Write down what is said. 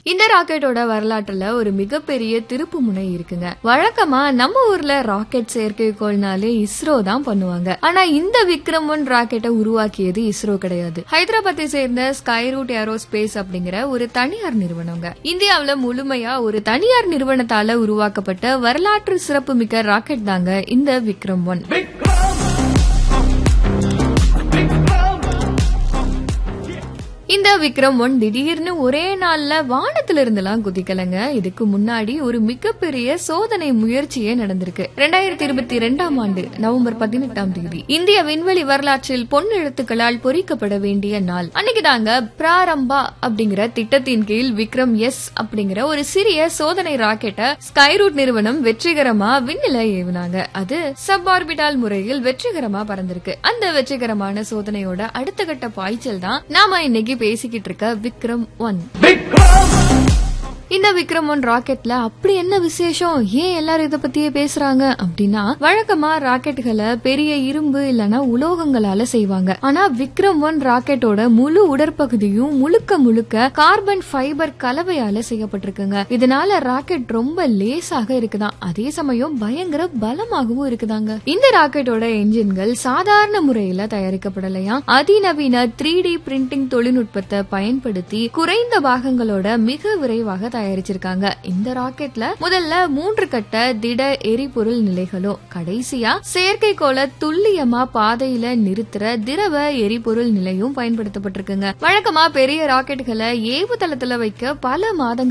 இந்த ராக்கெட்டோட வரலாற்றுல ஒரு மிகப்பெரிய திருப்பு முனை இருக்குங்க வழக்கமா நம்ம ஊர்ல ராக்கெட் செயற்கைக்கோள்னாலே இஸ்ரோ தான் பண்ணுவாங்க ஆனா இந்த விக்ரம் ஒன் ராக்கெட்டை உருவாக்கியது இஸ்ரோ கிடையாது ஹைதராபாத்தை சேர்ந்த ஸ்கை ரூட் ஏரோஸ்பேஸ் அப்படிங்கிற ஒரு தனியார் நிறுவனங்க இந்தியாவுல முழுமையா ஒரு தனியார் நிறுவனத்தால உருவாக்கப்பட்ட வரலாற்று சிறப்புமிக்க ராக்கெட் தாங்க இந்த விக்ரம் ஒன் இந்த விக்ரம் ஒன் திடீர்னு ஒரே நாள்ல வானத்துல இருந்தெல்லாம் குதிக்கலங்க இதுக்கு முன்னாடி ஒரு மிகப்பெரிய சோதனை முயற்சியே நடந்திருக்கு ரெண்டாயிரத்தி இருபத்தி ரெண்டாம் ஆண்டு நவம்பர் பதினெட்டாம் தேதி இந்திய விண்வெளி வரலாற்றில் பொன் எழுத்துக்களால் பொறிக்கப்பட வேண்டிய நாள் அன்னைக்கு தாங்க பிராரம்பா அப்படிங்கிற திட்டத்தின் கீழ் விக்ரம் எஸ் அப்படிங்கிற ஒரு சிறிய சோதனை ராக்கெட்டை ஸ்கைரூட் நிறுவனம் வெற்றிகரமா விண்ணில ஏவுனாங்க அது சப் ஆர்பிட்டால் முறையில் வெற்றிகரமா பறந்திருக்கு அந்த வெற்றிகரமான சோதனையோட அடுத்த கட்ட பாய்ச்சல் தான் நாம இன்னைக்கு பேசிக்கிட்டு இருக்க விக்ரம் ஒன் இந்த விக்ரம் ஒன் ராக்கெட்ல அப்படி என்ன விசேஷம் ஏன் எல்லாரும் இத பத்தியே பேசுறாங்க அப்படின்னா வழக்கமா ராக்கெட்டுகளை பெரிய இரும்பு இல்லனா உலோகங்களால செய்வாங்க ஆனா விக்ரம் ஒன் ராக்கெட்டோட முழு உடற்பகுதியும் முழுக்க முழுக்க கார்பன் ஃபைபர் கலவையால செய்யப்பட்டிருக்குங்க இதனால ராக்கெட் ரொம்ப லேசாக இருக்குதாம் அதே சமயம் பயங்கர பலமாகவும் இருக்குதாங்க இந்த ராக்கெட்டோட என்ஜின்கள் சாதாரண முறையில தயாரிக்கப்படலையா அதிநவீன த்ரீ டி பிரிண்டிங் தொழில்நுட்பத்தை பயன்படுத்தி குறைந்த பாகங்களோட மிக விரைவாக தயாரிச்சிருக்காங்க இந்த ராக்கெட்ல முதல்ல மூன்று கட்ட திட எரிபொருள் நிலைகளும் கடைசியா செயற்கைக்கோள துல்லியமா பாதையில நிறுத்துற திரவ எரிபொருள் நிலையும் பயன்படுத்தப்பட்டிருக்குங்க வழக்கமா பெரிய ராக்கெட்டுகளை ஏவுதளத்துல வைக்க பல மாதங்கள்